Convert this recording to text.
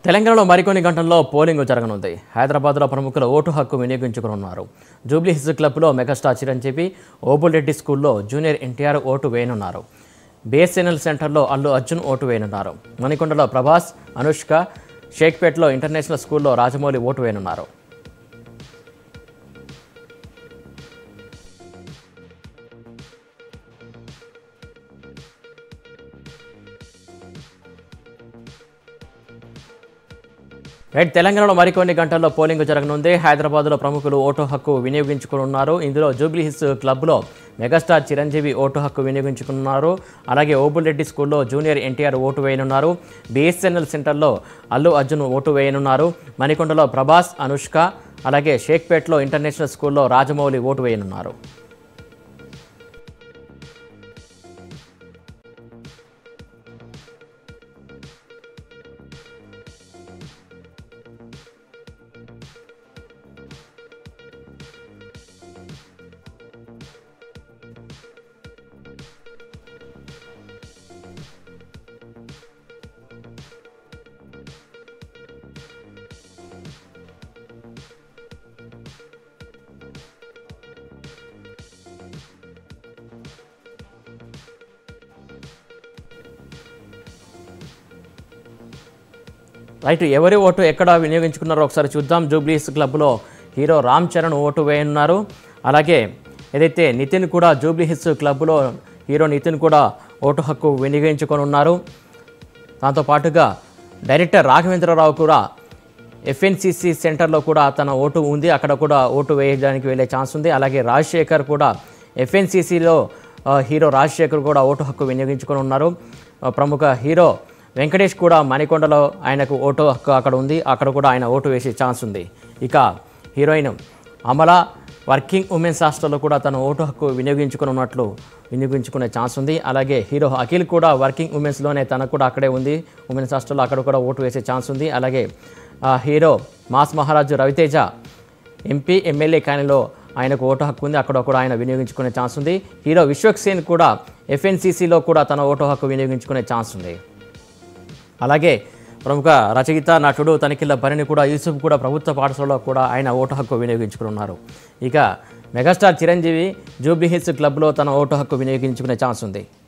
తెలంగాణలో మరికొన్ని గంటల్లో పోలింగ్ జరగనుంది హైదరాబాద్లో ప్రముఖుల ఓటు హక్కు వినియోగించుకోనున్నారు జూబ్లీ హిల్స్ క్లబ్లో మెగాస్టార్ చిరంజీవి ఓబుల్రెడ్డి స్కూల్లో జూనియర్ ఎన్టీఆర్ ఓటు వేయనున్నారు బిఎస్ఎన్ఎల్ సెంటర్లో అల్లు అర్జున్ ఓటు వేయనున్నారు మణికొండలో ప్రభాస్ అనుష్క షేక్పేట్లో ఇంటర్నేషనల్ స్కూల్లో రాజమౌళి ఓటు వేయనున్నారు రైట్ తెలంగాణలో మరికొన్ని గంటల్లో పోలింగ్ జరగనుంది హైదరాబాద్లో ప్రముఖులు ఓటు హక్కు వినియోగించుకున్నారు ఇందులో జూబ్లీ హిల్స్ క్లబ్లో మెగాస్టార్ చిరంజీవి ఓటు హక్కు వినియోగించుకున్నారు అలాగే ఓబుల్రెడ్డి స్కూల్లో జూనియర్ ఎన్టీఆర్ ఓటు వేయనున్నారు బిఎస్ఎన్ఎల్ సెంటర్లో అల్లు అర్జున్ ఓటు వేయనున్నారు మణికొండలో ప్రభాస్ అనుష్క అలాగే షేక్పేట్లో ఇంటర్నేషనల్ స్కూల్లో రాజమౌళి ఓటు వేయనున్నారు రైట్ ఎవరి ఓటు ఎక్కడ వినియోగించుకున్నారో ఒకసారి చూద్దాం జూబ్లీస్ క్లబ్లో హీరో రామ్ చరణ్ ఓటు వేయనున్నారు అలాగే ఏదైతే నితిన్ కూడా జూబ్లీ హిల్స్ క్లబ్లో హీరో నితిన్ కూడా ఓటు హక్కు వినియోగించుకొని ఉన్నారు దాంతో పాటుగా డైరెక్టర్ రాఘవేంద్రరావు కూడా ఎఫ్ఎన్సిసి సెంటర్లో కూడా తన ఓటు ఉంది అక్కడ కూడా ఓటు వేయడానికి వెళ్ళే ఛాన్స్ ఉంది అలాగే రాజశేఖర్ కూడా ఎఫ్ఎన్సిసిలో హీరో రాజశేఖర్ కూడా ఓటు హక్కు వినియోగించుకొని ఉన్నారు ఆ, ప్రముఖ హీరో వెంకటేష్ కూడా మణికొండలో ఆయనకు ఓటు హక్కు అక్కడ ఉంది అక్కడ కూడా ఆయన ఓటు వేసే ఛాన్స్ ఉంది ఇక హీరోయిన్ అమల వర్కింగ్ ఉమెన్స్ హాస్టల్లో కూడా తన ఓటు హక్కు వినియోగించుకుని ఉన్నట్లు వినియోగించుకునే ఛాన్స్ ఉంది అలాగే హీరో అఖిల్ కూడా వర్కింగ్ ఉమెన్స్లోనే తనకు కూడా అక్కడే ఉంది ఉమెన్స్ హాస్టల్లో అక్కడ కూడా ఓటు వేసే ఛాన్స్ ఉంది అలాగే ఆ, హీరో మాస్ మహారాజు రవితేజ ఎంపీ ఎమ్మెల్యే కానిలో ఆయనకు ఓటు హక్కు ఉంది అక్కడ కూడా ఆయన వినియోగించుకునే ఛాన్స్ ఉంది హీరో విశ్వక్ సేన్ కూడా ఎఫ్ఎన్సీసీలో కూడా తన ఓటు హక్కు వినియోగించుకునే ఛాన్స్ ఉంది అలాగే ప్రముఖ రచయిత నటుడు తనిఖీల భరణి కూడా యూసుఫ్ కూడా ప్రభుత్వ పాఠశాలలో కూడా ఆయన ఓటు హక్కు వినియోగించుకున్నారు ఇక మెగాస్టార్ చిరంజీవి జూబ్లీ హిల్స్ క్లబ్లో తన ఓటు హక్కు వినియోగించుకునే ఛాన్స్ ఉంది